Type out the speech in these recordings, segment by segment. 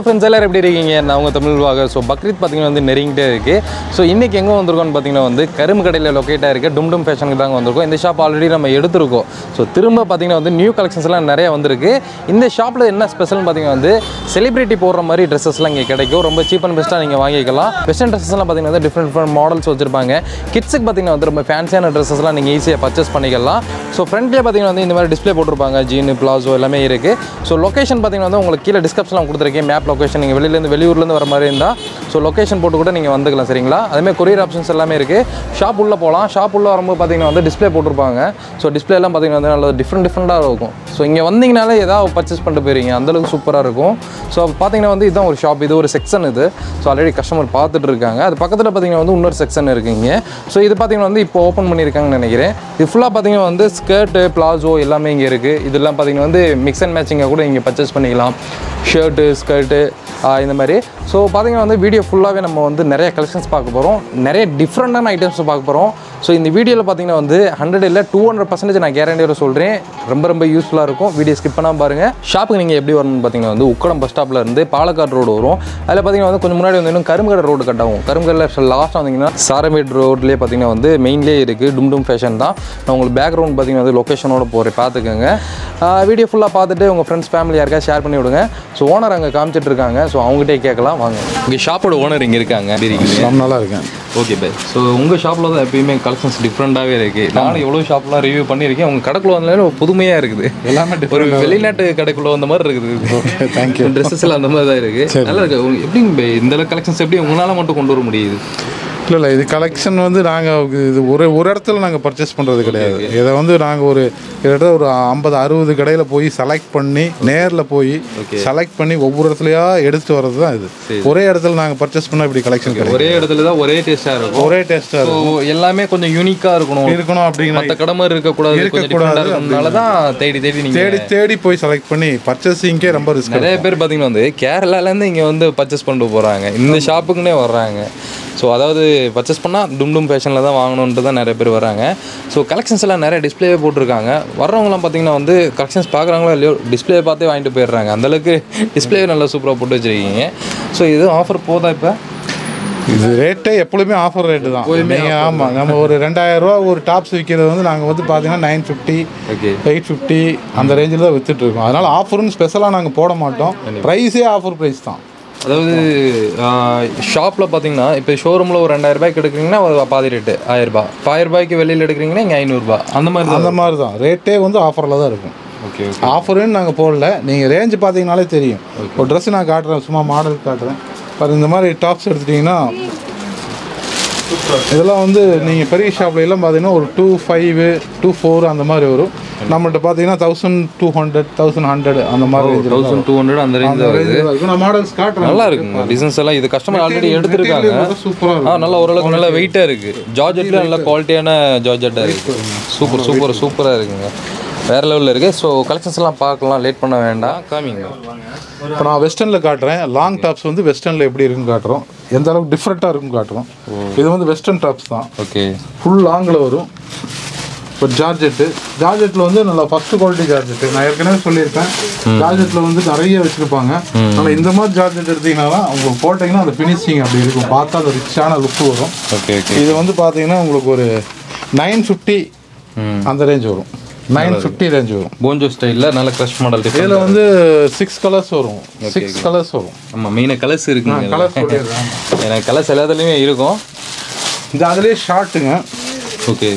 Friends எல்லாரும் எப்படி இருக்கீங்க நான் உங்கள் தமிழ் வாக ஸோ பக்ரீத் பார்த்தீங்கன்னா வந்து நெருங்கிட்டே இருக்குது ஸோ இன்றைக்கி எங்கே வந்திருக்கோம்னு பார்த்தீங்கன்னா வந்து கரும்பு கடையில் லொக்கேட்டாக இருக்குது டும் டும் ஃபேஷனுக்கு தாங்க வந்திருக்கோம் இந்த ஷாப் ஆல்ரெடி நம்ம எடுத்திருக்கோம் ஸோ திரும்ப பார்த்தீங்கன்னா வந்து நியூ கலெக்ஷன்ஸ் எல்லாம் நிறைய வந்திருக்கு இந்த ஷாப்பில் என்ன ஸ்பெஷல்னு பார்த்தீங்கன்னா வந்து செலிபிரிட்டி போடுற மாதிரி ட்ரெஸ்ஸஸ்லாம் இங்கே கிடைக்கும் ரொம்ப சீப் அண்ட் பெஸ்ட்டாக நீங்கள் வாங்கிக்கலாம் வெஸ்டர்ன் ட்ரெஸ்ஸஸ்லாம் பார்த்தீங்கன்னா வந்து டிஃப்ரெண்ட் டிஃப்ரெண்ட் மாடல்ஸ் வச்சிருப்பாங்க கிட்ஸுக்கு பார்த்தீங்கன்னா வந்து ரொம்ப ஃபேன்சியான ட்ரெஸ்ஸஸ்லாம் நீங்கள் ஈஸியாக பர்ச்சேஸ் பண்ணிக்கலாம் ஸோ ஃப்ரண்ட்லேயே பார்த்தீங்கன்னா வந்து இந்த மாதிரி டிஸ்ப்ளே போட்டிருப்பாங்க ஜீனு பிளாசோ எல்லாமே இருக்குது ஸோ லொக்கேஷன் பார்த்தீங்கன்னா வந்து உங்களுக்கு கீழே டிஸ்கிரிப்ஷனில் கொடுத்துருக்கேன் மேப் லொக்கேஷன் நீங்கள் வெளியிலேருந்து வெளியூர்லேருந்து வர மாதிரி இருந்தால் ஸோ லொக்கேஷன் போட்டு கூட நீங்கள் வந்துக்கலாம் சரிங்களா அதேமாதிரி கொரியர் ஆப்ஷன்ஸ் எல்லாமே இருக்குது ஷாப் உள்ளே போகலாம் ஷாப் உள்ளே வரும்போது பார்த்தீங்கன்னா வந்து டிஸ்ப்ளே போட்டிருப்பாங்க ஸோ டிஸ்ப்ளேலாம் பார்த்தீங்கன்னா வந்து நல்ல டிஃப்ரெண்ட் டிஃப்ரெண்ட்டாக இருக்கும் ஸோ இங்கே வந்தீங்கனாலே ஏதாவது பர்ச்சேஸ் பண்ணிட்டு போயிருங்க அந்தளவுக்கு சூப்பராக இருக்கும் ஸோ பார்த்தீங்கன்னா வந்து இதுதான் ஒரு ஷாப் இது ஒரு செக்ஷன் இது ஸோ ஆல்ரெடி கஸ்டமர் பார்த்துட்டு இருக்காங்க அது பக்கத்தில் பார்த்தீங்கன்னா வந்து இன்னொரு செக்ஷன் இருக்குங்க ஸோ இது பார்த்தீங்கன்னா வந்து இப்போ ஓப்பன் பண்ணியிருக்காங்கன்னு நினைக்கிறேன் இது ஃபுல்லாக பார்த்தீங்கன்னா வந்து ஸ்கர்ட்டு பிளாசோ எல்லாமே இங்கே இருக்குது இதெல்லாம் பார்த்தீங்கன்னா வந்து மிக்ஸ் அண்ட் மேட்சிங்காக கூட இங்கே பர்ச்சேஸ் பண்ணிக்கலாம் ஷர்ட்டு ஸ்கர்ட்டு இந்த மாதிரி ஸோ பார்த்தீங்கன்னா வந்து வீடியோ ஃபுல்லாகவே நம்ம வந்து நிறைய கலெக்ஷன்ஸ் பார்க்க போகிறோம் நிறைய டிஃப்ரெண்ட்டான ஐட்டம்ஸ் பார்க்க போகிறோம் ஸோ இந்த வீடியோவில் பார்த்தீங்கன்னா வந்து ஹண்ட்ரட் இல்லை டூ ஹண்ட்ரட் பர்சன்டேஜ் நான் கேரண்டியோட சொல்கிறேன் ரொம்ப ரொம்ப யூஸ்ஃபுல்லாக இருக்கும் வீடியோ ஸ்கிப் பண்ணாமல் பாருங்கள் ஷாப்புக்கு நீங்கள் எப்படி வரணும்னு பார்த்தீங்கன்னா வந்து உக்கடம் பஸ் ஸ்டாப்பில் இருந்து பாலக்காடு ரோடு வரும் அதில் பார்த்தீங்கன்னா வந்து கொஞ்சம் முன்னாடி வந்து இன்னும் கரும்புகடை ரோடு கட் ஆகும் கரும்புகடில் லாஸ்ட்டாக வந்தீங்கன்னா சாரமேட் ரோட்லேயே பார்த்தீங்கன்னா வந்து மெயின்லேயே இருக்குது டும் டும் ஃபேஷன் தான் நான் உங்களுக்கு பேக்ரவுண்ட் பார்த்தீங்கன்னா வந்து லொக்கேஷனோட போகிறேன் பார்த்துக்கோங்க வீடியோ ஃபுல்லாக பார்த்துட்டு உங்கள் ஃப்ரெண்ட்ஸ் ஃபேமிலி யாருக்கா ஷேர் பண்ணி விடுங்க ஸோ ஓனர் அங்கே காமிச்சிட்டு இருக்காங்க ஸோ அவங்ககிட்டே கேட்கலாம் வாங்க இங்கே ஷாப்போட ஓனர் இங்கே இருக்காங்க இருக்கீங்க ரொம்ப நல்லா இருக்கேன் ஓகே பை ஸோ உங்கள் ஷாப்பில் தான் எப்பயுமே கலெக்ஷன்ஸ் டிஃப்ரெண்ட்டாகவே இருக்குது நானும் எவ்வளோ ஷாப்லாம் ரிவ்யூ பண்ணியிருக்கேன் உங்கள் கடைக்குள்ள வந்தாலும் புதுமையாக இருக்குது எல்லாமே ஒரு வெளிநாட்டு கடைக்குள்ள வந்த மாதிரி இருக்குது தேங்க்யூ ட்ரெஸ்ஸஸ் எல்லாம் அந்த மாதிரி தான் இருக்குது நல்லா இருக்கு உங்க- எப்படிங்க பை இந்த கலெக்ஷன்ஸ் எப்படி உங்களால் மட்டும் கொண்டு வர முடியுது இல்லை இல்லை இது கலெக்ஷன் வந்து நாங்கள் இது ஒரு ஒரு இடத்துல நாங்கள் பர்ச்சேஸ் பண்ணுறது கிடையாது இதை வந்து நாங்கள் ஒரு கிட்டத்தட்ட ஒரு ஐம்பது அறுபது கடையில் போய் செலக்ட் பண்ணி நேரில் போய் செலக்ட் பண்ணி ஒவ்வொரு இடத்துலையா எடுத்துட்டு வர்றது தான் இது ஒரே இடத்துல நாங்கள் பர்ச்சேஸ் பண்ணால் இப்படி கலெக்ஷன் கிடையாது ஒரே இடத்துல தான் ஒரே டேஸ்ட்டாக இருக்கும் ஒரே டேஸ்ட்டாக ஸோ எல்லாமே கொஞ்சம் யூனிக்காக இருக்கணும் இருக்கணும் அப்படிங்கிற மற்ற கடை மாதிரி இருக்கக்கூடாது கொஞ்சம் இருக்கக்கூடாது டிஃப்ரெண்டாக இருக்கணும்னால தான் தேடி தேடி நீங்கள் தேடி தேடி போய் செலக்ட் பண்ணி பர்ச்சேசிங்கே ரொம்ப ரிஸ்க் நிறைய பேர் பார்த்தீங்கன்னா வந்து கேரளாலேருந்து இங்கே வந்து பர்ச்சேஸ் பண்ணிட்டு போகிறாங்க இந்த ஷாப்புக்குன்னே வர்றாங்க ஸோ அதாவது பர்ச்சேஸ் பண்ணால் டும் டும் ஃபேஷனில் தான் வாங்கணுன்ட்டு தான் நிறைய பேர் வராங்க ஸோ கலெக்ஷன்ஸ் எல்லாம் நிறைய டிஸ்ப்ளேவே போட்டிருக்காங்க வர்றவங்களாம் பார்த்தீங்கன்னா வந்து கலெக்ஷன்ஸ் பார்க்குறாங்களோ இல்லையோ டிஸ்ப்ளே பார்த்தே வாங்கிட்டு போயிடுறாங்க அந்தளவுக்கு டிஸ்ப்ளே நல்லா சூப்பராக போட்டு வச்சுருக்கீங்க ஸோ இது ஆஃபர் போதா இப்போ இது ரேட்டே எப்பொழுதுமே ஆஃபர் ரேட்டு தான் நீங்கள் ஆமாம் நம்ம ஒரு ரெண்டாயிரம் ரூபா ஒரு டாப்ஸ் விற்கிறது வந்து நாங்கள் வந்து பார்த்தீங்கன்னா nine fifty okay eight fifty அந்த ரேஞ்சில் தான் வித்துட்டு இருக்கோம் அதனால் ஆஃபர்னு ஸ்பெஷலாக நாங்கள் போட மாட்டோம் ப்ரைஸே ஆஃபர் ப்ரைஸ் தான் அதாவது ஷாப்பில் பார்த்தீங்கன்னா இப்போ ஷோரூமில் ஒரு ரெண்டாயிரம் ரூபாய்க்கு எடுக்கிறீங்கன்னா ஒரு பாதி ரேட்டு ஆயிரரூபா இப்போ ஆயிரம் ரூபாய்க்கு வெளியில் எடுக்கிறீங்கன்னா இங்கே ஐநூறுரூபா அந்த மாதிரி தான் அந்த மாதிரி தான் ரேட்டே வந்து ஆஃபரில் தான் இருக்கும் ஓகே ஆஃபருன்னு நாங்கள் போடல நீங்கள் ரேஞ்ச் பார்த்தீங்கனாலே தெரியும் ஒரு ட்ரெஸ் நான் காட்டுறேன் சும்மா மாடல் காட்டுறேன் பாரு இந்த மாதிரி டாப்ஸ் எடுத்துட்டிங்கன்னா இதெல்லாம் வந்து நீங்கள் பெரிய ஷாப்ல எல்லாம் பார்த்தீங்கன்னா ஒரு டூ ஃபைவ் டூ ஃபோர் அந்த மாதிரி வரும் நம்மள்ட்ட பார்த்தீங்கன்னா thousand two hundred thousand hundred அந்த மாதிரி range ல தான் தௌசண்ட் டூ ஹண்ட்ரட் அந்த ரேஞ்ச் தான் வருது வரும். இருக்கும். நான் மாடல்ஸ் காட்டுறேன் நல்லா இருக்குங்க டிசைன்ஸ் எல்லாம் இது கஸ்டமர் ஆல்ரெடி எடுத்திருக்காங்க சூப்பராக ஆ இருக்கும் நல்லா ஓரளவுக்கு நல்லா வெயிட்டாக இருக்கு ஜார்ஜெட்ல நல்ல குவாலிட்டியான ஜார்ஜெட்டாக இருக்கு சூப்பர் சூப்பர் சூப்பராக இருக்குங்க வேற லெவலில் இருக்கு ஸோ கலெக்ஷன்ஸ் எல்லாம் பார்க்கலாம் லேட் பண்ண வேண்டாம் காமிங்க இப்போ நான் வெஸ்டர்னில் காட்டுறேன் லாங் டாப்ஸ் வந்து வெஸ்டர்னில் எப்படி இருக்குன்னு காட்டுறோம் எந்த அளவுக்கு டிஃப்ரெண்ட்டாக இருக்குன்னு காட்டுறோம் இது வந்து வெஸ்டர்ன் டாப்ஸ் தான் ஓகே ஃபுல் லாங்கில் வரும் இப்போ ஜார்ஜெட்டு ஜார்ஜெட்டில் வந்து நல்லா ஃபர்ஸ்ட் குவாலிட்டி ஜார்ஜெட்டு நான் ஏற்கனவே சொல்லியிருப்பேன் ஜார்ஜெட்டில் வந்து நிறைய வச்சுருப்பாங்க ஆனால் இந்த மாதிரி ஜார்ஜெட் எடுத்தீங்கன்னா தான் உங்களுக்கு போட்டிங்கன்னா அந்த ஃபினிஷிங் அப்படி இருக்கும் பார்த்தா அது ரிச்சான லுக் வரும் ஓகே ஓகே இது வந்து பார்த்தீங்கன்னா உங்களுக்கு ஒரு நைன் ஃபிஃப்டி ம் அந்த ரேஞ்ச் வரும் நைன் ஃபிஃப்டி ரேஞ்ச் வரும் போஞ்சோ ஸ்டைலில் நல்ல க்ரஷ் மாடல் இதில் டிஃபரெண்ட் வந்து சிக்ஸ் கலர்ஸ் வரும் சிக்ஸ் கலர்ஸ் வரும் ஆமாம் மெயினாக கலர்ஸ் இருக்குங்க கலர்ஸ் சொல்லிடுறேன் எனக்கு கலர்ஸ் எல்லாத்துலேயுமே இருக்கும் இது அதுலேயே ஷார்ட்டுங்க ஓகே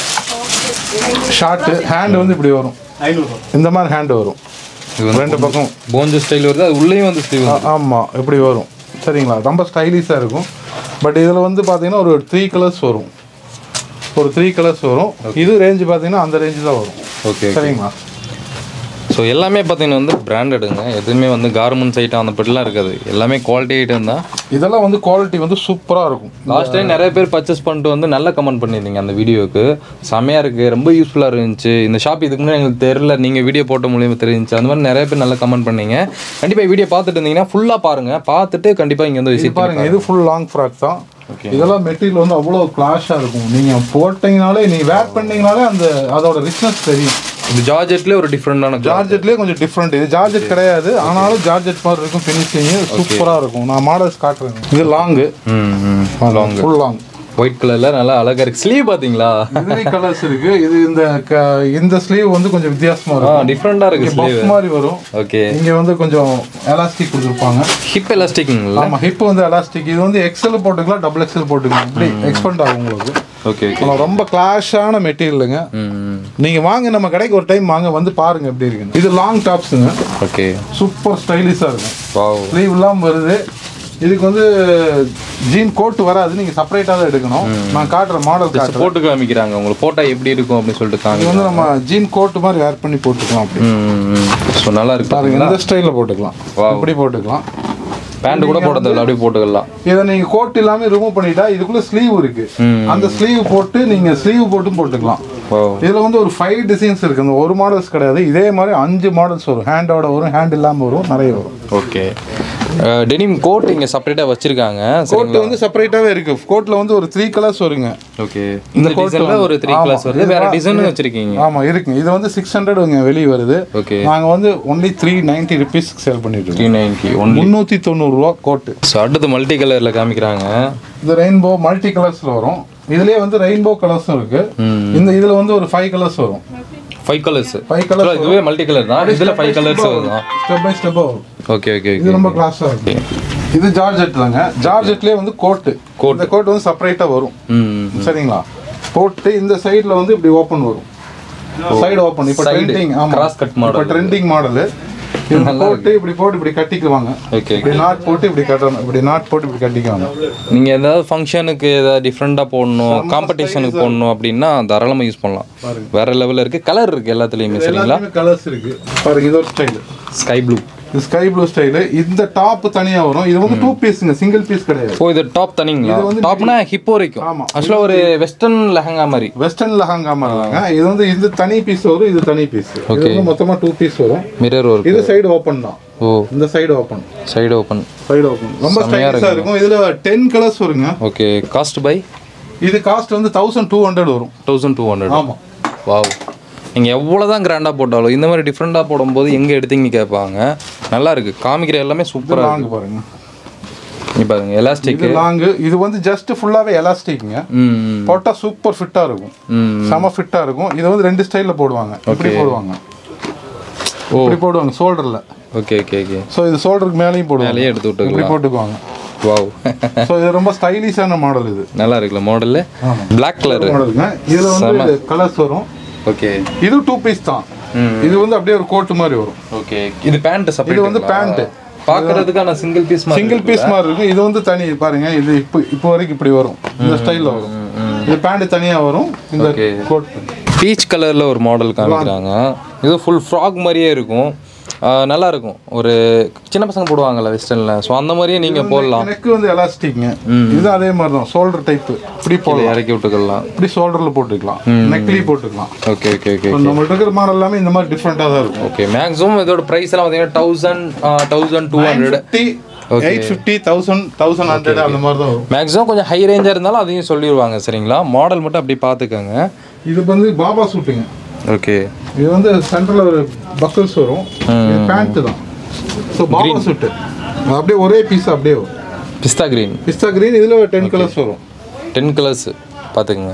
ஷார்ட்டு ஹேண்ட் வந்து இப்படி வரும் இந்த மாதிரி ஹேண்ட் வரும் இது வந்து ரெண்டு பக்கம் போஞ்சோ ஸ்டைல் வருது அது உள்ளேயும் வந்து ஸ்லீவ் ஆமாம் இப்படி வரும் சரிங்களா ரொம்ப ஸ்டைலிஷாக இருக்கும் பட் இதில் வந்து பார்த்தீங்கன்னா ஒரு த்ரீ கலர்ஸ் வரும் ஒரு த்ரீ கலர்ஸ் வரும் இது ரேஞ்சு பார்த்தீங்கன்னா அந்த ரேஞ்சு தான் வரும் ஓகே சரிங்களா ஸோ எல்லாமே பார்த்தீங்கன்னா வந்து பிராண்டடுங்க எதுவுமே வந்து கார்மெண்ட்ஸ் ஐட்டம் அந்த பட்டிலாம் இருக்காது எல்லாமே குவாலிட்டி ஐட்டம் தான் இதெல்லாம் வந்து குவாலிட்டி வந்து சூப்பராக இருக்கும் லாஸ்ட் டைம் நிறைய பேர் பர்ச்சேஸ் பண்ணிட்டு வந்து நல்ல கமெண்ட் பண்ணியிருந்தீங்க அந்த வீடியோக்கு செமையாக இருக்குது ரொம்ப யூஸ்ஃபுல்லாக இருந்துச்சு இந்த ஷாப் இதுக்கு முன்னாடி எங்களுக்கு தெரில நீங்கள் வீடியோ போட்ட மூலியமாக தெரிஞ்சுச்சு அந்த மாதிரி நிறைய பேர் நல்லா கமெண்ட் பண்ணீங்க கண்டிப்பாக வீடியோ பார்த்துட்டு இருந்தீங்கன்னா ஃபுல்லாக பாருங்கள் பார்த்துட்டு கண்டிப்பாக இங்கே வந்து இது விசிட் பாருங்க இது ஃபுல் லாங் ஃப்ராக் தான் இதெல்லாம் மெட்டீரியல் வந்து அவ்வளோ கிளாஷாக இருக்கும் நீங்கள் போட்டிங்கனாலே நீங்கள் வேர் பண்ணீங்கனாலே அந்த அதோட ரிச்னஸ் தெரியும் இந்த ஜார்ஜெட்லேயே ஒரு டிஃப்ரெண்டான ஜார்ஜெட்லேயே கொஞ்சம் டிஃப்ரெண்ட் இது ஜார்ஜெட் கிடையாது ஆனாலும் ஜார்ஜெட் மாதிரி இருக்கும் ஃபினிஷிங் சூப்பராக இருக்கும் நான் மாடல்ஸ் காட்டுறேன் இது லாங்கு ம் ம் ஃபுல் லாங் ஒயிட் கலரில் நல்லா அழகாக இருக்குது ஸ்லீவ் பார்த்தீங்களா இதுலேயே கலர்ஸ் இருக்கு இது இந்த க- இந்த ஸ்லீவ் வந்து கொஞ்சம் வித்தியாசமா ஆ இருக்கும் டிஃப்ரெண்ட்டாக இருக்குது ஸ்லீவ் பஃப் மாதிரி வரும் ஓகே இங்க வந்து கொஞ்சம் எலாஸ்டிக் கொடுத்துருப்பாங்க ஹிப் எலாஸ்டிக்ங்களா ஆமா ஹிப் வந்து எலாஸ்டிக் இது வந்து எக்ஸல் போட்டுக்கலாம் டபுள் எக்ஸல் போட்டுக்கலாம் இப்படி எக்ஸ்பெண்ட் ஆகும் உங்களுக்கு ஓகே ஓகே ஆனா ரொம்ப கிளாஷான மெட்டீரியலுங்க ம் நீங்க வாங்க நம்ம கடைக்கு ஒரு டைம் வாங்க வந்து பாருங்க எப்படி இருக்குன்னு இது லாங் டாப்ஸுங்க ஓகே சூப்பர் ஸ்டைலிஷா இருக்கும் வாவ் ஸ்லீவ் இல்லாம வருது இதுக்கு வந்து ஜீன் கோட் வராது நீங்க செப்பரேட்டா தான் எடுக்கணும் நான் காட்டுற மாடல் காட்டுறேன் போட்டு காமிக்கிறாங்க உங்களுக்கு போட்டால் எப்படி இருக்கும் அப்படின்னு சொல்லிட்டு இது காமி வந்து நம்ம ஜீன் கோட் மாதிரி வேர் பண்ணி போட்டுக்கலாம் அப்படி ஸோ நல்லா இருக்கு பாருங்க இந்த ஸ்டைலில் போட்டுக்கலாம் Wow. இப்படி போட்டுக்கலாம் பேண்ட் கூட போட தேவையில்ல அப்படியே போட்டுக்கலாம் இதை நீங்க கோட் இல்லாம ரிமூவ் பண்ணிட்டா இதுக்குள்ள ஸ்லீவ் இருக்கு அந்த ஸ்லீவ் போட்டு நீங்க ஸ்லீவ் போட்டும் போட்டுக்கலாம் வாவ் இதுல வந்து ஒரு ஃபைவ் டிசைன்ஸ் இருக்கு அந்த ஒரு மாடல்ஸ் கிடையாது இதே மாதிரி அஞ்சு மாடல்ஸ் வரும் ஹேண்டோட வரும் ஹேண்ட் இல்லாம வரும் நிறைய வரும் ஓகே டெனிம் கோட் இங்கே செப்பரேட்டாக வச்சிருக்காங்க கோட் வந்து செப்பரேட்டாவே இருக்கு கோட்ல வந்து ஒரு த்ரீ கலர்ஸ் வருங்க ஓகே இந்த டிசைனில் ஒரு த்ரீ கிளாஸ் வருது வேற டிசைனும் வச்சிருக்கீங்க ஆமா இருக்குங்க இது வந்து சிக்ஸ் ஹண்ட்ரட் வெளியே வருது ஓகே நாங்க வந்து only three ninety rupees sale பண்ணிட்டு இருக்கோம் த்ரீ நைன்ட்டி ஒன் முந்நூற்றி தொண்ணூறுரூவா கோட்டு ஸோ அடுத்து மல்டி கலரில் காமிக்கிறாங்க இது ரெயின்போ மல்டி கலர்ஸ்ல வரும் இதுலயே வந்து ரெயின்போ கலர்ஸும் இருக்கு இந்த இதுல வந்து ஒரு ஃபைவ் கலர்ஸ் வரும் ஃபைவ் கலர்ஸ் ஃபைவ் கலர்ஸ் இதுவே மல்டி கலர் தான் இதில் ஃபைவ் கலர்ஸ் வருது ஸ்டெப் பை ஸ்டெப்பா வரும் ஓகே ஓகே இது ஓகே ரொம்ப கிளாஸா இருக்கு இது ஜார்ஜெட் தாங்க ஜார்ஜெட்லயே வந்து கோட்டு இந்த கோட் வந்து செப்பரேட்டா வரும் ம் சரிங்களா போட்டு இந்த சைடுல வந்து இப்படி ஓபன் வரும் சைடு ஓபன் இப்போ Side. ட்ரெண்டிங் ஆமா Cross cut model. இப்போ ட்ரெண்டிங் மாடல் இது போட்டு இப்படி போட்டு இப்படி கட்டிக்குவாங்க ஓகே இப்படி நாட் போட்டு இப்படி கட்டணும் இப்படி நாட் போட்டு இப்படி கட்டிக்குவாங்க நீங்கள் ஏதாவது ஃபங்க்ஷனுக்கு ஏதாவது டிஃப்ரெண்ட்டாக போடணும் காம்படிஷனுக்கு போடணும் அப்படின்னா தாராளமாக யூஸ் பண்ணலாம் வேற லெவலில் இருக்குது கலர் இருக்குது எல்லாத்துலேயுமே சரிங்களா எல்லாத்துலயுமே கலர்ஸ் இருக்கு பாருங்க இது ஒரு ஸ்டைல் ஸ்கை ப்ளூ இது ஸ்கை ப்ளூ ஸ்டைலு இந்த டாப் தனியா வரும் இது வந்து டூ பீஸுங்க சிங்கிள் பீஸ் கிடையாது ஓ இது டாப் தனிங்களா டாப்னா ஹிப் வரைக்கும் ஆமா. ஆக்சுவலாக ஒரு வெஸ்டர்ன் லெஹங்கா மாதிரி வெஸ்டர்ன் லஹங்கா மாதிரிங்க இது வந்து இது தனி பீஸ் வரும் இது தனி பீஸ் இது வந்து மொத்தமா டூ பீஸ் வரும் மிரர் ஒர்க் இது சைடு ஓப்பன் தான் ஓ இந்த side open side open side open ரொம்ப ஸ்டைலிஷா இருக்கும் இதுல டென் கலர்ஸ் வருங்க ஓகே காஸ்ட் பை இது காஸ்ட் வந்து தௌசண்ட் டூ ஹண்ட்ரட் வரும் தௌசண்ட் டூ ஹண்ட்ரட் ஆமா வாவ் நீங்கள் எவ்வளோ தான் கிராண்டாக போட்டாலும் இந்த மாதிரி டிஃப்ரெண்ட்டாக போடும்போது எங்கே எடுத்தீங்கன்னு கேட்பாங்க நல்லா இருக்கு காமிக்கிற எல்லாமே சூப்பராக லாங் பாருங்க இருக்கு பாருங்க எலாஸ்டிக் இது லாங் இது வந்து ஜஸ்ட் ஃபுல்லாவே எலாஸ்டிக்ங்க ம் போட்டா சூப்பர் ஃபிட்டா இருக்கும் ம் செம ஃபிட்டா இருக்கும் இது வந்து ரெண்டு ஸ்டைல்ல போடுவாங்க இப்படி போடுவாங்க இப்படி போடுவாங்க ஷோல்டர்ல ஓகே ஓகே ஓகே ஸோ இது ஷோல்டருக்கு மேலேயும் போடுவாங்க மேலேயே எடுத்து இப்படி விட்டுக்கலாம் போட்டுக்குவாங்க வாவ் ஸோ இது ரொம்ப ஸ்டைலிஷான மாடல் இது நல்லா இருக்குல்ல மாடலு பிளாக் கலர் மாடலுங்க இதுல வந்து கலர்ஸ் வரும் ஓகே இது டூ பீஸ் தான் இது வந்து அப்படியே ஒரு கோட் மாதிரி வரும் ஓகே இது பேண்ட் செப்பரேட் இது வந்து pant. பார்க்கறதுக்கான சிங்கிள் பீஸ் மாதிரி சிங்கிள் பீஸ் மாதிரி இருக்கும் இது வந்து தனி பாருங்க இது இப்போ இப்போ வரைக்கும் இப்படி வரும் இந்த ஸ்டைல்ல வரும் இது பேண்ட் தனியா வரும் இந்த Okay. கோட் பீச் கலர்ல ஒரு மாடல் காமிக்கிறாங்க இது ஃபுல் ஃப்ராக் மாதிரியே இருக்கும் ஆஹ் நல்லா இருக்கும் ஒரு சின்ன பசங்க போடுவாங்கல்ல வெஸ்டர்ன்ல ஸோ அந்த மாதிரியே நீங்க போடலாம் எனக்கு வந்து எலாஸ்டிக்ங்க இது அதே மாதிரி தான் ஷோல்டர் டைப் இப்படி இதை போடலாம் இறக்கி விட்டுக்கலாம் இப்படி ஷோல்டர்ல போட்டுக்கலாம் நெக்லி போட்டுக்கலாம் ஓகே ஓகே ஓகே இப்போ நம்மள்ட்ட இருக்கிற மாடல் எல்லாமே இந்த மாதிரி டிஃப்ரெண்ட்டாக தான் இருக்கும் ஓகே மேக்ஸிமம் இதோட ப்ரைஸ் எல்லாம் பார்த்தீங்கன்னா thousand thousand two hundred fifty eight fifty thousand thousand hundred அந்த மாதிரி தான் வரும் மேக்ஸிமம் கொஞ்சம் ஹை ரேஞ்சாக இருந்தாலும் அதையும் சொல்லிடுவாங்க சரிங்களா மாடல் மட்டும் அப்படி பார்த்துக்கோங்க இது வந்து பாபா சூட்டுங்க ஓகே இது வந்து சென்டரில் ஒரு பக்கல்ஸ் வரும் இது பேண்ட் தான் ஸோ பாபா சூட்டு அப்படியே ஒரே பீஸ் அப்படியே வரும் பிஸ்தா கிரீன் பிஸ்தா கிரீன் இதில் ஒரு டென் கலர்ஸ் வரும் டென் கலர்ஸ் பார்த்துக்குங்க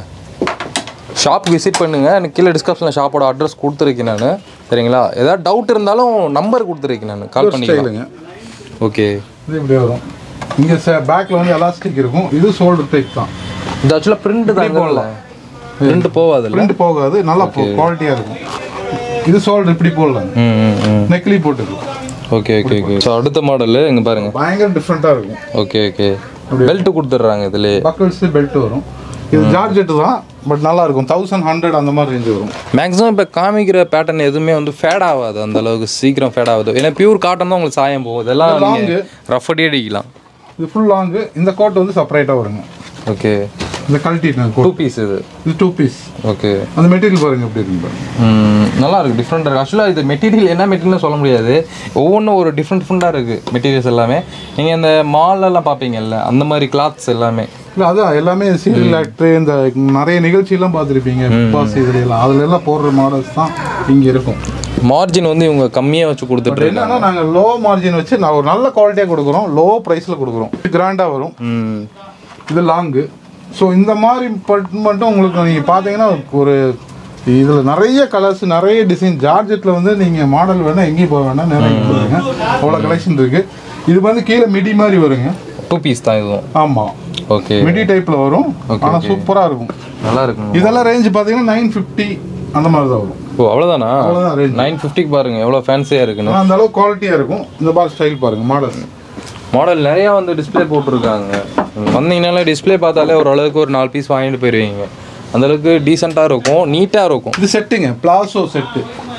ஷாப் விசிட் பண்ணுங்க எனக்கு கீழே டிஸ்கிரிப்ஷனில் ஷாப்போட அட்ரஸ் கொடுத்துருக்கேன் நான் சரிங்களா ஏதாவது டவுட் இருந்தாலும் நம்பர் கொடுத்துருக்கேன் நான் கால் பண்ணிக்கலாம் ஸ்டைலுங்க ஓகே இது இப்படி வரும் இங்கே பேக்கில் வந்து எலாஸ்டிக் இருக்கும் இது ஷோல்டர் டைப் தான் இது ஆக்சுவலாக பிரிண்ட் தாங்கல்ல பிரிண்ட் போகாதுல்ல பிரிண்ட் போகாது நல்லா குவாலிட்டியாக இருக்கும் இது ஷோல்டர் இப்படி போடலாம் ம் ம் ம் நெக்லி போட்டுக்கலாம் ஓகே ஓகே ஓகே ஸோ அடுத்த மாடலு இங்கே பாருங்க பயங்கர டிஃப்ரெண்ட்டாக இருக்கும் ஓகே ஓகே பெல்ட் கொடுத்துட்றாங்க இதுலேயே பக்கல்ஸ் பெல்ட் வரும் இது ஜார்ஜெட் தான் பட் நல்லா இருக்கும் தௌசண்ட் ஹண்ட்ரட் அந்த மாதிரி ரேஞ்சு வரும் மேக்ஸிமம் இப்போ காமிக்கிற பேட்டர்ன் எதுவுமே வந்து ஃபேட் ஆகாது அந்த அளவுக்கு சீக்கிரம் ஃபேட் ஆகுது ஏன்னா பியூர் காட்டன் தான் உங்களுக்கு சாயம் போகும் இதெல்லாம் நீங்கள் ரஃப் அடி அடிக்கலாம் இது ஃபுல் லாங்கு இந்த கோட் வந்து செப்பரேட்டாக வருங்க ஓகே இந்த கழட்டிட்டு டூ கோட் பீஸ் இது இது டூ பீஸ் ஓகே அந்த மெட்டீரியல் பாருங்க எப்படி இருக்கு பாருங்க ம், நல்லா இருக்கு டிஃப்ரெண்டாக இருக்குது ஆக்சுவலாக இது மெட்டீரியல் என்ன மெட்டீரியல்னு சொல்ல முடியாது ஒவ்வொன்றும் ஒரு டிஃப்ரெண்ட் டிஃப்ரெண்ட்டாக இருக்குது மெட்டீரியல்ஸ் எல்லாமே நீங்கள் இந்த மால்லலாம் பார்ப்பீங்கல்ல அந்த மாதிரி கிளாத்ஸ் எல்லாமே இல்லை அதான் எல்லாமே சீரியல் ஆக்டர் இந்த நிறைய நிகழ்ச்சியெல்லாம் பார்த்துருப்பீங்க பிக் பாஸ் இதுல எல்லாம் அதுல எல்லாம் போடுற மாடல்ஸ் தான் இங்கே இருக்கும் மார்ஜின் வந்து இவங்க கம்மியாக வச்சு கொடுத்துட்டு இருக்காங்க என்னன்னா நாங்கள் லோ மார்ஜின் வச்சு நான் ஒரு நல்ல குவாலிட்டியாக கொடுக்குறோம் லோ ப்ரைஸில் கொடுக்குறோம் கிராண்டாக வரும் ம் இது லாங்கு ஸோ இந்த மாதிரி பட் மட்டும் உங்களுக்கு நீங்கள் பார்த்தீங்கன்னா ஒரு இதில் நிறைய கலர்ஸ் நிறைய டிசைன் ஜார்ஜெட்டில் வந்து நீங்கள் மாடல் வேணால் எங்கேயும் போக வேணாம் நிறைய வருங்க அவ்வளோ கலெக்ஷன் இருக்குது இது வந்து கீழே மிடி மாதிரி வருங்க டூ பீஸ் தான் இதுவும் ஆமாம் ஓகே மிடி டைப்பில் வரும் ஆனால் சூப்பராக இருக்கும் நல்லா இருக்குங்க இதெல்லாம் ரேஞ்ச் பார்த்தீங்கன்னா நைன் ஃபிஃப்டி அந்த மாதிரி தான் வரும் ஓ அவ்வளோதானா அவ்வளோதான் ரேஞ்ச் நைன் ஃபிஃப்டிக்கு பாருங்க எவ்வளோ ஃபேன்சியாக இருக்குன்னு ஆனால் அந்த அளவுக்கு குவாலிட்டியாக இருக்கும் இந்த பார் ஸ்டைல் பாருங்கள் மாடல் மாடல் நிறையா வந்து டிஸ்ப்ளே போட்டிருக்காங்க நீங்க வந்தீங்கனாலே டிஸ்ப்ளே பார்த்தாலே ஓரளவுக்கு ஒரு நாலு பீஸ் வாங்கிட்டு போயிடுவீங்க அந்த அளவுக்கு டீசெண்டாக இருக்கும் நீட்டாக இருக்கும் இது செட்டுங்க பிளாசோ செட்டு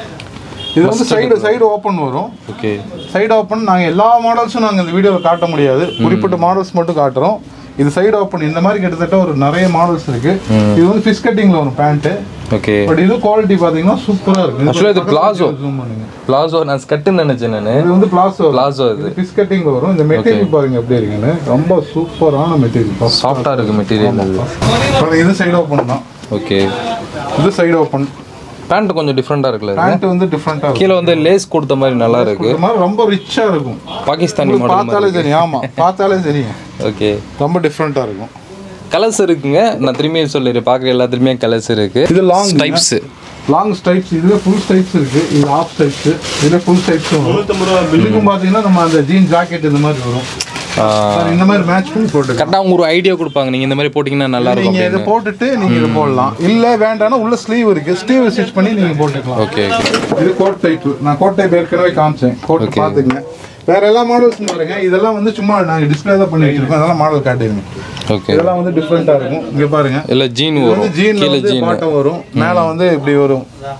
இது வந்து சைடு சைடு ஓப்பன் வரும் ஓகே சைடு ஓப்பன் நாங்கள் எல்லா மாடல்ஸும் நாங்கள் இந்த வீடியோவில் காட்ட முடியாது குறிப்பிட்ட மாடல்ஸ் மட்டும் காட்டுறோம் இது சைடு ஓப்பன் இந்த மாதிரி கிட்டத்தட்ட ஒரு நிறைய மாடல்ஸ் இருக்கு இது வந்து ஃபிஷ் கட்டிங்ல வரும் பேண்ட்டு ஓகே பட் இது குவாலிட்டி பார்த்தீங்கன்னா சூப்பராக இருக்கு Actually இது palazzo. ஜூம் பண்ணுங்க பிளாசோ நான் ஸ்கட்டுன்னு நினச்சேன் நான் இது வந்து பிளாசோ பிளாசோ இது ஃபிஷ் கட்டிங்ல வரும் இந்த மெட்டீரியல் பாருங்க எப்படி இருக்குன்னு ரொம்ப சூப்பரான மெட்டீரியல் சாஃப்டாக இருக்குது மெட்டீரியல் அது இது சைடு ஓப்பன் தான் ஓகே இது சைடு ஓப்பன் பேண்ட் கொஞ்சம் டிஃப்ரெண்ட்டாக இருக்குல்ல இது? பேண்ட் வந்து டிஃப்ரெண்ட்டாக இருக்கும் கீழே வந்து லேஸ் கொடுத்த மாதிரி நல்லா இருக்கு இந்த மாதிரி ரொம்ப ரிச்சாக இருக்கும் பாகிஸ்தானி உங்களுக்கு மாடல் பார்த்தாலே தெரியும் ஆமா பார்த்தாலே தெரியும் ஓகே ரொம்ப டிஃப்ரெண்ட்டாக இருக்கும் கலர்ஸ் இருக்குங்க நான் திரும்பி சொல்லிடுறேன் பார்க்குற எல்லாத்துலேயுமே கலர்ஸ் இருக்கு இது லாங் டைப்ஸ் லாங் ஸ்டைப்ஸ் இதுல ஃபுல் ஸ்டைப்ஸ் இருக்கு இது ஆஃப் ஸ்டைப்ஸ் இதுல ஃபுல் ஸ்டைப்ஸ் வரும் இதுக்கும் பாத்தீங்கன்னா நம்ம அந்த ஜீன் ஜாக்கெட் இந்த மாதிரி வரும் சார், இந்த மாதிரி மேட்ச் பண்ணி போட்டுக்கலாம் கரெக்டாக அவங்க ஒரு ஐடியா கொடுப்பாங்க நீங்கள் இந்த மாதிரி போட்டிங்கன்னா நல்லா இருக்கும் நீங்க இதை போட்டுட்டு நீங்க இதை போடலாம் இல்ல வேண்டாம்னா உள்ள ஸ்லீவ் இருக்கு ஸ்லீவ் ஸ்டிச் பண்ணி நீங்க போட்டுக்கலாம் ஓகே ஓகே இது கோட் டைப் நான் கோட் டைப் ஏற்கனவே காமிச்சேன் கோட் பாத்துங்க வேற எல்லா மாடல்ஸ் பாருங்க இதெல்லாம் வந்து சும்மா நாங்க டிஸ்பிளே தான் பண்ணி வச்சிருக்கோம் அதெல்லாம் மாடல் காட்டிடுங்க ஓகே இதெல்லாம் வந்து டிஃப்ரெண்டா இருக்கும் இங்க பாருங்க இல்லை ஜீன் இது வரும் வந்து ஜீன்ல கீழே வந்து ஜீன் பாட்டம் வரும் மேல வந்து இப்படி வரும்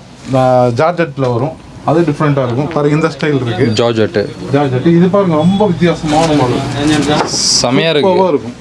ஜார்ஜெட்ல வரும் அது டிஃப்ரெண்டா இருக்கும் பாருங்க இந்த ஸ்டைல் இருக்கு ஜார்ஜெட்டு ஜார்ஜெட் இது பாருங்க ரொம்ப வித்தியாசமான மாடல் செமையாக இருக்கு சூப்பராக இருக்கும்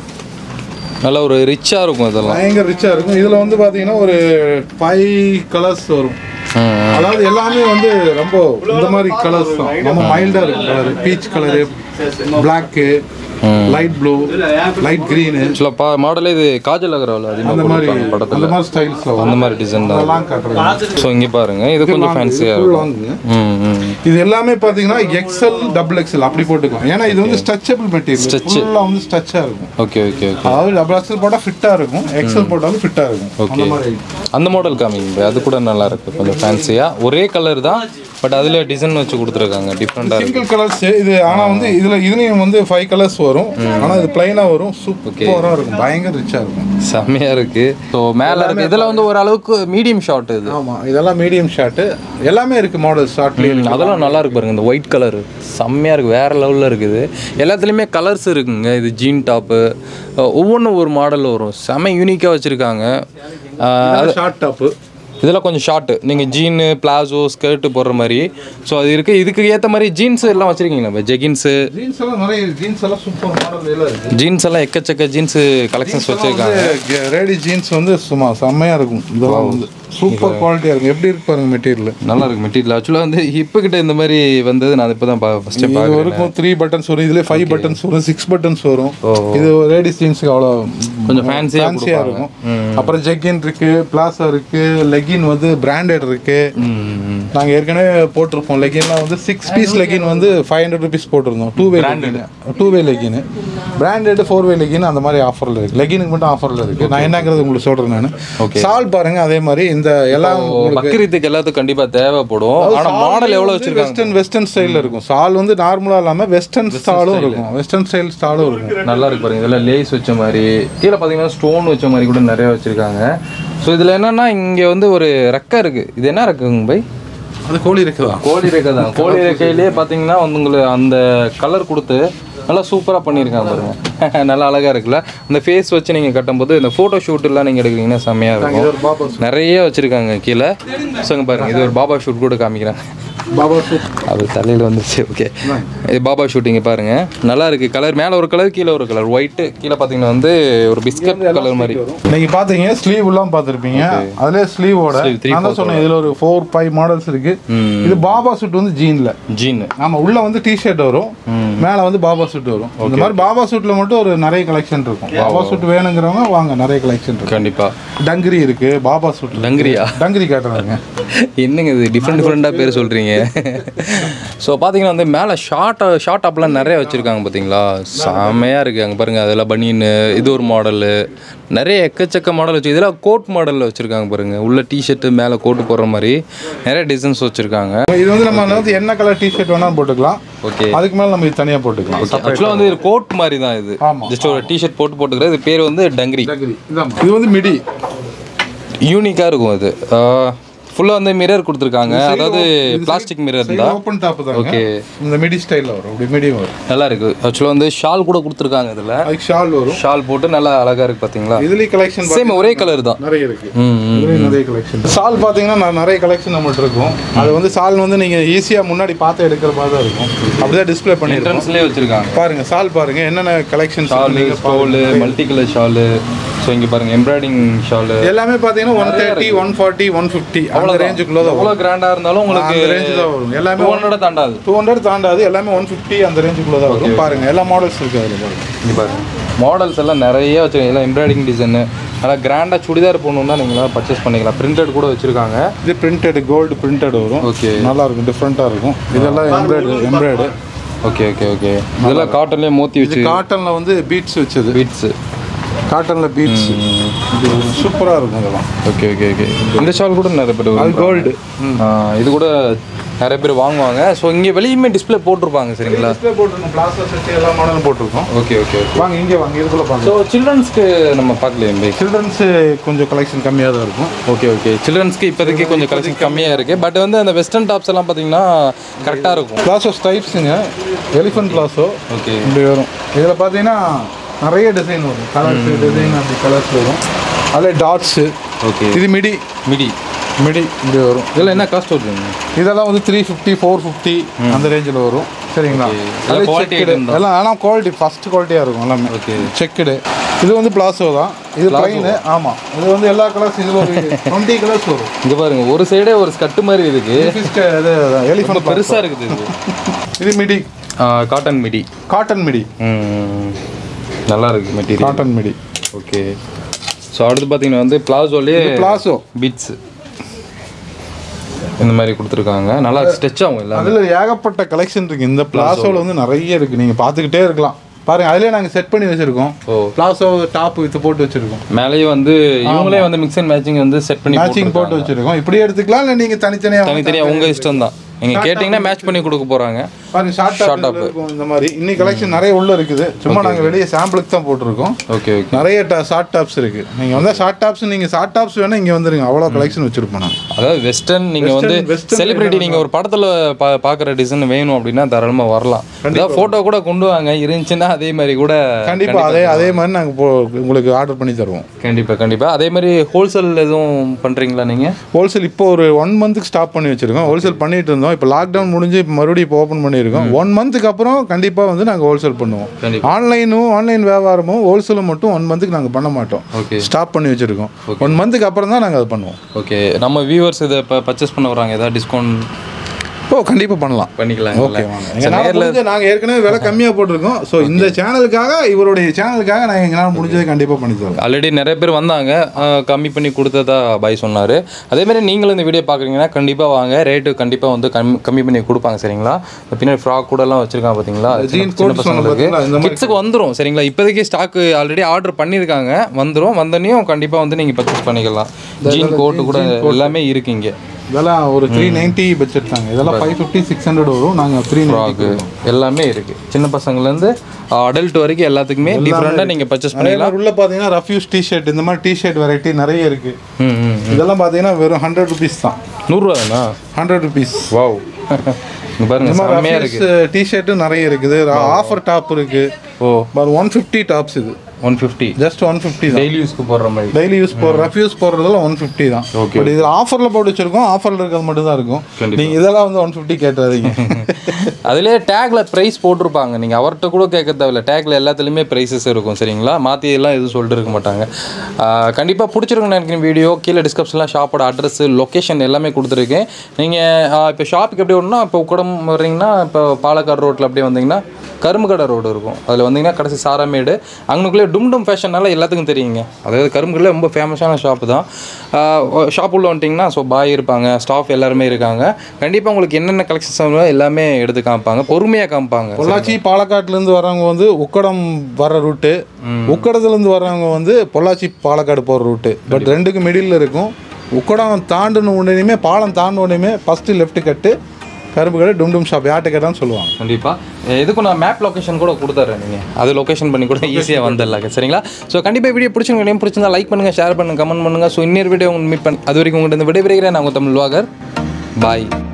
நல்ல ஒரு ரிச்சாக இருக்கும் இதெல்லாம் பயங்கர ரிச்சா இருக்கும் இதுல வந்து பாத்தீங்கன்னா ஒரு ஃபைவ் கலர்ஸ் வரும் ம், அதாவது எல்லாமே வந்து ரொம்ப இந்த மாதிரி கலர்ஸ் தான் ரொம்ப மைல்டா இருக்கும் colour peach colour black light blue light green ஆக்சுவலாக பா மாடலே இது காஜல் அகர்வால் அந்த அதிகமாக மாதிரி போட்டிருப்பாங்க படத்தில் அந்த மாதிரி ஸ்டைல்ஸ்ல அந்த வரும் மாதிரி டிசைன் தான் அதெல்லாம் காட்டுறாங்க ஸோ இங்கே பாருங்க இது கொஞ்சம் ஃபேன்சியாக இருக்கும் வாங்குங்க ம் ம் இது எல்லாமே பாத்தீங்கன்னா எக்ஸ்எல் டபுள் எக்ஸ்எல் அப்படி போட்டுக்கலாம் ஏன்னா இது வந்து ஸ்ட்ரெச்சபிள் மெட்டீரியல் Stretch. ஃபுல்லாக வந்து ஸ்ட்ரெச்சா இருக்கும் ஓகே ஓகே ஓகே அதாவது டபுள் எக்ஸ்எல் போட்டால் ஃபிட்டாக இருக்கும் எக்ஸ்எல் போட்டாலும் ஃபிட்டாக இருக்கும் அந்த மாதிரி அந்த மாடல் காமிங்க அது கூட நல்லா இருக்கு கொஞ்சம் ஃபேன்சியாக ஒரே கலர் தான் பட் அதில் டிசைன் வச்சு கொடுத்துருக்காங்க டிஃப்ரெண்ட்டாக இருக்கு சிங்கிள் கலர்ஸ் இது ஆனா வந்து இதுல இதுலயும் வந்து ஃபைவ் கலர்ஸ் வரும் ஆனா இது பிளைனா வரும் சூப்பரா இருக்கும் பயங்கர ரிச்சா இருக்கும் செம்மையாக இருக்கு ஸோ மேலே இருக்கு இதில் வந்து ஓரளவுக்கு மீடியம் ஷார்ட் இது ஆமா இதெல்லாம் மீடியம் ஷார்ட் எல்லாமே இருக்கு மாடல் ஷார்ட்லயே ம், அதெல்லாம் நல்லா இருக்கு பாருங்க இந்த ஒயிட் கலர் செம்மையாக இருக்குது வேற லெவலில் இருக்குது எல்லாத்துலேயுமே கலர்ஸ் இருக்குங்க இது ஜீன் டாப்பு ஒவ்வொன்றும் ஒரு மாடல் வரும் செம்ம யூனிக்காக வச்சுருக்காங்க ஷார்ட் டாப்பு இதெல்லாம் கொஞ்சம் ஷார்ட்டு நீங்கள் ஜீனு பிளாசோ ஸ்கர்ட்டு போடுற மாதிரி ஸோ அது இருக்குது இதுக்கு ஏற்ற மாதிரி ஜீன்ஸ் எல்லாம் வச்சுருக்கீங்களா இப்போ ஜெகின்ஸு ஜீன்ஸ் எல்லாம் நிறைய ஜீன்ஸ் எல்லாம் சூப்பர் மாடல் எல்லாம் இருக்கு ஜீன்ஸ் எல்லாம் எக்கச்சக்க ஜீன்ஸு கலெக்ஷன்ஸ் வச்சுருக்காங்க ரேடி ஜீன்ஸ் வந்து சும்மா செம்மையா இருக்கும் இதெல்லாம் வந்து சூப்பர் குவாலிட்டியா இருக்கும் எப்படி இருக்கு பாருங்க மெட்டீரியல் நல்லா இருக்கு மெட்டீரியல் ஆக்சுவலாக வந்து இப்போ கிட்ட இந்த மாதிரி வந்தது நான் இப்போ தான் ஃபஸ்ட்டு இது பார்க்குறேன் வரைக்கும் த்ரீ பட்டன்ஸ் வரும் இதுல ஃபைவ் பட்டன்ஸ் வரும் சிக்ஸ் பட்டன்ஸ் வரும் இது லேடிஸ் ஜீன்ஸ்க்கு அவ்வளோ கொஞ்சம் ஃபேன்சியாக ஃபேன்சியா இருக்கும் அப்புறம் ஜெக்கின் இருக்கு பிளாசா இருக்கு லெகின் வந்து பிராண்டட் இருக்கு நாங்க ஏற்கனவே போட்டிருப்போம் லெகின்லாம் வந்து சிக்ஸ் பீஸ் லெகின் வந்து ஃபைவ் ஹண்ட்ரட் ருபீஸ் போட்டிருந்தோம் two way two way legging branded four way legging அந்த மாதிரி ஆஃபர்ல இருக்கு லெகினுக்கு மட்டும் ஆஃபர்ல இருக்கு நான் என்னங்கிறது உங்களுக்கு சொல்றேன் நான் சால் பாருங்க அதே மாதிரி இந்த எல்லாம் பக்ரீத்துக்கு எல்லாத்துக்கும் கண்டிப்பாக தேவைப்படும் ஆனால் மாடல் எவ்வளோ வச்சுருக்காங்க வெஸ்டர்ன் வெஸ்டர்ன் ஸ்டைல்ல இருக்கும் சால் வந்து நார்மலா இல்லாம வெஸ்டர்ன் ஸ்டாலும் இருக்கும் வெஸ்டர்ன் ஸ்டைல் ஸ்டாலும் இருக்கும் நல்லா இருக்கு பாருங்க இதெல்லாம் லேஸ் வச்ச மாதிரி கீழே பார்த்தீங்கன்னா ஸ்டோன் வச்ச மாதிரி கூட நிறைய வச்சிருக்காங்க ஸோ இதில் என்னன்னா இங்கே வந்து ஒரு ரெக்கை இருக்கு இது என்ன ரெக்கைங்க பை அது கோழி இருக்குதா கோழி ரெக்கை தான் கோழி ரெக்கையிலே பார்த்தீங்கன்னா வந்து உங்களுக்கு அந்த கலர் கொடுத்து நல்லா சூப்பராக பண்ணியிருக்காங்க பாருங்க நல்லா அழகாக இருக்குல்ல அந்த ஃபேஸ் வச்சு நீங்கள் கட்டும்போது இந்த ஃபோட்டோ ஷூட்டெல்லாம் நீங்கள் எடுக்கிறீங்கன்னா செம்மையாக இது இருக்கும் ஒரு பாபா நிறைய வச்சுருக்காங்க கீழே ஸோ இங்க பாருங்க இது ஒரு பாபா ஷூட் கூட காமிக்கிறாங்க பாபா சூட் அது தலையில் வந்துருச்சு ஓகே இது பாபா ஷூட்டிங்க பாருங்க நல்லா இருக்கு கலர் மேலே ஒரு கலர் கீழே ஒரு கலர் ஒயிட்டு கீழே பார்த்தீங்கன்னா வந்து ஒரு பிஸ்கட் கலர் மாதிரி இன்னைக்கு பாத்தீங்க ஸ்லீவ் எல்லாம் பார்த்துருப்பீங்க அதுல ஸ்லீவோட Sleeve, three நான் தான் சொன்னேன் இதுல ஒரு ஃபோர் ஃபைவ் மாடல்ஸ் இருக்கு ம். இது பாபா சூட் வந்து ஜீன்ல ஜீன் ஆமா உள்ள வந்து டிஷர்ட் வரும் மேல வந்து பாபா சூட் வரும் இந்த மாதிரி பாபா சூட்ல மட்டும் ஒரு நிறைய கலெக்ஷன் இருக்கும் பாபா சூட் வேணுங்கிறவங்க வாங்க நிறைய கலெக்ஷன் இருக்கும் கண்டிப்பா டங்கிரி இருக்கு பாபா சூட் டங்கிரியா டங்கிரி காட்டுறாங்க என்னங்க இது டிஃப்ரெண்ட் டிஃப்ரெண்ட்டாக பேர் சொல்கிறீங்க ஸோ பார்த்தீங்கன்னா வந்து மேலே ஷார்ட் ஷார்ட் அப்லாம் நிறைய வச்சுருக்காங்க பார்த்தீங்களா செம்மையாக இருக்குது அங்கே பாருங்கள் அதெல்லாம் பனியனு இது ஒரு மாடலு நிறைய எக்கச்சக்க மாடல் வச்சு இதெல்லாம் கோட் மாடலில் வச்சுருக்காங்க பாருங்கள் உள்ள டிஷர்ட்டு மேலே கோட்டு போடுற மாதிரி நிறைய டிசைன்ஸ் வச்சுருக்காங்க இது வந்து நம்ம வந்து என்ன கலர் டிஷர்ட் வேணாலும் போட்டுக்கலாம் ஓகே அதுக்கு மேல நம்ம இது தனியா போட்டுக்கலாம் ஆக்சுவலாக வந்து இது கோட் மாதிரி தான் இது ஆமா. ஜஸ்ட் ஒரு டிஷர்ட் போட்டு போட்டுக்கிறது இது பேர் வந்து டங்கிரி டங்கிரி இதாம்மா. இது வந்து மிடி யூனிக்காக இருக்கும் அது ஃபுல்லாக வந்து மிரர் கொடுத்துருக்காங்க அதாவது பிளாஸ்டிக் மிரர் தான் ஓப்பன் டாப் தான் ஓகே இந்த மிடி ஸ்டைல்ல வரும் அப்படி மிடியும் வரும் நல்லா இருக்கு ஆக்சுவலாக வந்து ஷால் கூட கொடுத்துருக்காங்க இதில் அதுக்கு ஷால் வரும் ஷால் போட்டு நல்லா அழகா இருக்கு பாத்தீங்களா இதுலயும் கலெக்ஷன் சேம் ஒரே கலர் தான் நிறைய இருக்கு ம் ம். இதுலயும் நிறைய கலெக்ஷன் சால் பாத்தீங்கன்னா நான் நிறைய கலெக்ஷன் நம்மகிட்ட இருக்கும் அது வந்து சால் வந்து நீங்க ஈஸியா முன்னாடி பார்த்து எடுக்கிற மாதிரி தான் இருக்கும் அப்படிதான் டிஸ்ப்ளே பண்ணிருக்கோம் என்ட்ரன்ஸ்லேயே வச்சிருக்காங்க பாருங்க சால் பாருங்க என்னென்ன collection shawl stole multi colour shawl so இங்கே பாருங்க எம்ப்ராய்டிங் ஷாலு எல்லாமே பாத்தீங்கன்னா one thirty one forty one fifty அந்த ரேஞ்சுக்குள்ள தான் வரும் எவ்வளோ கிராண்டாக இருந்தாலும் உங்களுக்கு அந்த ரேஞ்சு தான் வரும் எல்லாமே டூ ஹண்ட்ரட் தாண்டாது டூ ஹண்ட்ரட் தாண்டாது எல்லாமே ஒன் ஃபிஃப்டி அந்த ரேஞ்சுக்குள்ள தான் வரும் பாருங்க எல்லா மாடல்ஸ் இருக்கு அதில் பாருங்க இங்கே பாருங்க மாடல்ஸ் எல்லாம் நிறைய வச்சிருக்காங்க எல்லாம் எம்ப்ராய்டிங் டிசைனு நல்லா கிராண்டாக சுடிதார் போகணுன்னா நீங்கள் பர்ச்சேஸ் பண்ணிக்கலாம் பிரிண்டட் கூட வச்சிருக்காங்க இது பிரிண்டட் கோல்டு பிரிண்டட் வரும் ஓகே நல்லா இருக்கும் டிஃப்ரெண்ட்டாக இருக்கும் இதெல்லாம் embroid embroid okay okay okay இதெல்லாம் காட்டன்லேயே மோத்தி வச்சு காட்டன்ல வந்து பீட்ஸ் வச்சது பீட்ஸு காட்டன்ல பீட்ஸ் இது சூப்பராக இருக்கும் இதெல்லாம் ஓகே ஓகே ஓகே இந்த ஷால் கூட நிறைய பேர் அது கோல்டு இது கூட நிறைய பேர் வாங்குவாங்க ஸோ இங்கே வெளியுமே டிஸ்ப்ளே போட்டிருப்பாங்க சரிங்களா டிஸ்பிளே போட்டிருக்கோம் பிளாஸ்டா செட் எல்லா மாடலும் போட்டிருக்கோம் ஓகே ஓகே ஓகே வாங்க இங்கே வாங்க இதுக்குள்ள பாருங்க ஸோ சில்ட்ரன்ஸ்க்கு நம்ம பார்க்கலையே பைக் சில்ட்ரன்ஸ் கொஞ்சம் கலெக்ஷன் கம்மியாக தான் இருக்கும் ஓகே ஓகே சில்ட்ரன்ஸ்க்கு இப்போதைக்கு கொஞ்சம் கலெக்ஷன் கம்மியாக இருக்குது பட் வந்து அந்த வெஸ்டர்ன் டாப்ஸ் எல்லாம் பார்த்தீங்கன்னா கரெக்டாக இருக்கும் பிளாசோ ஸ்டைப்ஸுங்க எலிஃபென்ட் பிளாசோ ஓகே இப்படி வரும் இதில் பார்த்தீங்கன்னா நிறைய டிசைன் வரும் கலர்ஸ் டிசைன் அப்படி கலர்ஸ் வரும் அதில் டாட்ஸு ஓகே இது மிடி மிடி மிடி இப்படி வரும் இதில் என்ன காஸ்ட் வருதுங்க இதெல்லாம் வந்து த்ரீ ஃபிஃப்டி ஃபோர் ஃபிஃப்டி அந்த ரேஞ்சில் வரும் சரிங்களா எல்லாம் அது quality checked. item தான். எல்லாம் ஆனால் குவாலிட்டி ஃபஸ்ட் குவாலிட்டியாக இருக்கும் எல்லாமே Okay. செக்குடு இது வந்து பிளாசோ தான் இது பிளைனு ஆமாம் இது வந்து எல்லா கலர்ஸ் இது ஒரு டுவெண்ட்டி கலர்ஸ் வரும் இங்கே பாருங்க ஒரு சைடே ஒரு ஸ்கட்டு மாதிரி இருக்கு ஃபிஸ்ட் இது எலிஃபென்ட் பெருசாக இருக்குது இது இது midi cotton midi cotton midi ம் நல்லா இருக்கு material cotton midi okay so அடுத்து பார்த்தீங்கன்னா வந்து பிளாசோலேயே பிளாசோ பீட்ஸ் இந்த மாதிரி கொடுத்துருக்காங்க நல்லா ஸ்ட்ரெச் ஆகும் எல்லாமே அதில் ஏகப்பட்ட கலெக்ஷன் இருக்கு இந்த பிளாசோவில் வந்து நிறைய இருக்கு நீங்கள் பார்த்துக்கிட்டே இருக்கலாம் பாருங்க அதிலே நாங்கள் செட் பண்ணி வச்சிருக்கோம் ஓ. பிளாசோ டாப் வித்து போட்டு வச்சிருக்கோம் மேலேயே வந்து இவங்களே வந்து மிக்ஸ் அண்ட் மேட்சிங் வந்து செட் பண்ணி மேட்சிங் போட்டு வச்சிருக்கோம் இப்படி எடுத்துக்கலாம் இல்லை நீங்கள் தனித்தனியாக தனித்தனியாக உங்கள் இஷ்டம் தான் நீங்கள் கேட்டிங்கன்னா மேட்ச் பண்ணி கொடுக்க போகிறாங்க பாருங்க ஷார்ட் டாப் இருக்கும் இந்த மாதிரி இன்னைக்கு கலெக்ஷன் நிறைய உள்ள இருக்குது சும்மா நாங்க வெளியே சாம்பிளுக்கு தான் போட்டிருக்கோம் ஓகே ஓகே நிறைய ஷார்ட் டாப்ஸ் இருக்கு நீங்க வந்து ஷார்ட் டாப்ஸ் நீங்க ஷார்ட் டாப்ஸ் வேணா இங்க வந்துருங்க அவ்வளோ கலெக்ஷன் வச்சிருப்போம் நாங்க அதாவது வெஸ்டர்ன் நீங்கள் வந்து western செலிபிரிட்டி நீங்கள் ஒரு படத்தில் பா பார்க்குற டிசைன் வேணும் அப்படின்னா தாராளமாக வரலாம் ஏதாவது ஃபோட்டோ கூட கொண்டு வாங்க இருந்துச்சுன்னா அதே மாதிரி கூட கண்டிப்பா அதே அதே மாதிரி நாங்க போ உங்களுக்கு ஆர்டர் பண்ணி தருவோம் கண்டிப்பாக கண்டிப்பாக அதே மாதிரி ஹோல்சேல் எதுவும் பண்ணுறீங்களா நீங்கள் ஹோல்சேல் இப்போ ஒரு ஒன் மந்த்துக்கு ஸ்டாப் பண்ணி வச்சிருக்கோம் ஹோல்சேல் பண்ணிட்டு இருந்தோம் இப்போ லாக்டவுன் முடிஞ்சு இப்போ மறுபடியும் இப்போ ஓப்பன் பண்ணியிருக்கோம் ஒன் மந்த்துக்கு அப்புறம் கண்டிப்பாக வந்து நாங்கள் ஹோல்சேல் பண்ணுவோம் கண்டிப்பா. ஆன்லைனும் ஆன்லைன் வியாபாரமும் ஹோல்சேலும் மட்டும் ஒன் மந்த்துக்கு நாங்கள் பண்ண மாட்டோம் ஓகே ஸ்டாப் பண்ணி வச்சிருக்கோம் ஒன் மந்த்துக்கு அப்புறம் தான் நாங்கள் அதை பண்ணுவோம் ஓகே நம்ம வியூவர்ஸ் இதை இப்போ பர்ச்சேஸ் பண்ண வராங்க ஏதாவது டிஸ்கவுண்ட் ஓ கண்டிப்பாக பண்ணலாம் பண்ணிக்கலாம் ஓகே வாங்க எங்களால் முடிஞ்ச நாங்கள் ஏற்கனவே விலை கம்மியாக போட்டிருக்கோம் ஸோ இந்த சேனலுக்காக இவருடைய சேனலுக்காக நாங்கள் எங்களால் முடிஞ்சதை கண்டிப்பாக பண்ணி தரோம் ஆல்ரெடி நிறைய பேர் வந்தாங்க அஹ், கம்மி பண்ணி கொடுத்ததா பாய் சொன்னார் அதேமாதிரி நீங்களும் இந்த வீடியோ பார்க்குறீங்கன்னா கண்டிப்பாக வாங்க ரேட்டு கண்டிப்பாக வந்து கம்மி கம்மி பண்ணி கொடுப்பாங்க சரிங்களா இந்த பின்னாடி ஃப்ராக் கூட எல்லாம் வச்சிருக்காங்க பார்த்தீங்களா சின்ன- jeans சின்ன coat பசங்களுக்கு பார்த்தீங்களா? இந்த மாதிரி கிட்ஸுக்கு வந்துடும் சரிங்களா இப்போதைக்கு ஸ்டாக்கு ஆல்ரெடி ஆர்டர் பண்ணியிருக்காங்க வந்துடும் வந்தோடனையும் கண்டிப்பாக வந்து நீங்கள் பர்ச்சேஸ் பண்ணிக்கலாம் ஜீன் கோட்டு கூட எல்லாமே இருக்கு இங்கே இதெல்லாம் ஒரு த்ரீ நைன்ட்டி பட்ஜெட் தாங்க இதெல்லாம் ஃபைவ் ஃபிஃப்டி சிக்ஸ் ஹண்ட்ரட் வரும் நாங்கள் த்ரீ ஃப்ராக்கு எல்லாமே இருக்குது சின்ன பசங்கள்லேருந்து அடல்ட் வரைக்கும் எல்லாத்துக்குமே டிஃப்ரெண்ட்டாக நீங்கள் பர்ச்சேஸ் பண்ணிக்கலாம் உள்ள பார்த்தீங்கன்னா ரஃப்யூஸ் டிஷர்ட் இந்த மாதிரி டிஷர்ட் வெரைட்டி நிறைய இருக்கு ம் ம் இதெல்லாம் பார்த்தீங்கன்னா வெறும் ஹண்ட்ரட் ருபீஸ் தான் நூறுரூவா தானா ஹண்ட்ரட் ருபீஸ் வாவ் இங்க பாருங்க இந்த மாதிரி செம்மையாக இருக்கு ரஃப்யூஸ் டிஷர்ட்டு நிறைய இருக்குது ஆஃபர் டாப் இருக்கு ஓ ஒன் ஃபிஃப்டி டாப்ஸ் இது one fifty just one fifty தான் டெய்லி யூஸ்க்கு போடுற மாதிரி டெய்லி யூஸ் போடுற ரெஃப்யூஸ் போடுறதுல ஒன் ஃபிஃப்டி தான் Okay. பட் இதில் ஆஃபரில் போட்டு வச்சிருக்கோம் ஆஃபரில் இருக்கிறது மட்டும் தான் இருக்கும் கண்டிப்பா. நீங்கள் இதெல்லாம் வந்து ஒன் ஃபிஃப்டி கேட்டுறாதீங்க அதுலேயே டேக்ல ப்ரைஸ் போட்டிருப்பாங்க நீங்கள் அவர்கிட்ட கூட கேட்க தேவையில்ல டேக்ல எல்லாத்துலேயுமே ப்ரைஸஸ் இருக்கும் சரிங்களா மாற்றி எல்லாம் எதுவும் சொல்லிட்டு இருக்க மாட்டாங்க கண்டிப்பாக பிடிச்சிருக்குன்னு நினைக்கிற வீடியோ கீழே டிஸ்கிரிப்ஷனில் ஷாப்போட அட்ரஸ் லொக்கேஷன் எல்லாமே கொடுத்துருக்கேன் நீங்கள் இப்போ ஷாப்புக்கு எப்படி வரணும்னா இப்போ உக்கடம் வர்றீங்கன்னா இப்போ பாலக்காடு ரோட்டில் அப்படியே வந்தீங்கன்னா கரும்புக்கடை ரோடு இருக்கும் அதில் வந்தீங்கன்னா கடைசி சாராமேடு அங்கனுக்குள்ளே டும்டும் ஃபேஷன்னால எல்லாத்துக்கும் தெரியுங்க அதாவது கரும்புக்கடை ரொம்ப ஃபேமஸான ஷாப்பு தான் ஷாப் உள்ள வந்துட்டிங்கன்னா ஸோ பாய் இருப்பாங்க ஸ்டாஃப் எல்லாருமே இருக்காங்க கண்டிப்பாக உங்களுக்கு என்னென்ன கலெக்ஷன்ஸ் எல்லாமே எடுத்து காமிப்பாங்க பொறுமையாக காமிப்பாங்க பொள்ளாச்சி பாலக்காட்டுலேருந்து வர்றவங்க வந்து உக்கடம் வர ரூட்டு உக்கடத்துலேருந்து வர்றவங்க வந்து பொள்ளாச்சி பாலக்காடு போகிற ரூட்டு பட் ரெண்டுக்கு மிடில் இருக்கும் உக்கடம் தாண்டின உடனேயுமே பாலம் தாண்டின உடனேயுமே ஃபஸ்ட்டு லெஃப்ட் கட்டு கரும்பு கடை டும் டும் ஷாப் யார்கிட்ட கேட்டாலும் சொல்லுவாங்க கண்டிப்பாக இதுக்கும் நான் மேப் லொகேஷன் கூட கொடுத்துட்றேன் நீங்கள் அது லொகேஷன் பண்ணி கூட ஈஸியாக வந்துடலாம் சரிங்களா ஸோ கண்டிப்பாக வீடியோ பிடிச்சிருங்க பிடிச்சிருந்தா லைக் பண்ணுங்கள் ஷேர் பண்ணுங்கள் கமெண்ட் பண்ணுங்கள் ஸோ இன்னொரு வீடியோ மீட் பண்ணி அது வரைக்கும் உங்கள்கிட்ட விடைபெறுகிறேன் நான் உங்கள் தமிழ் வாகர் பாய்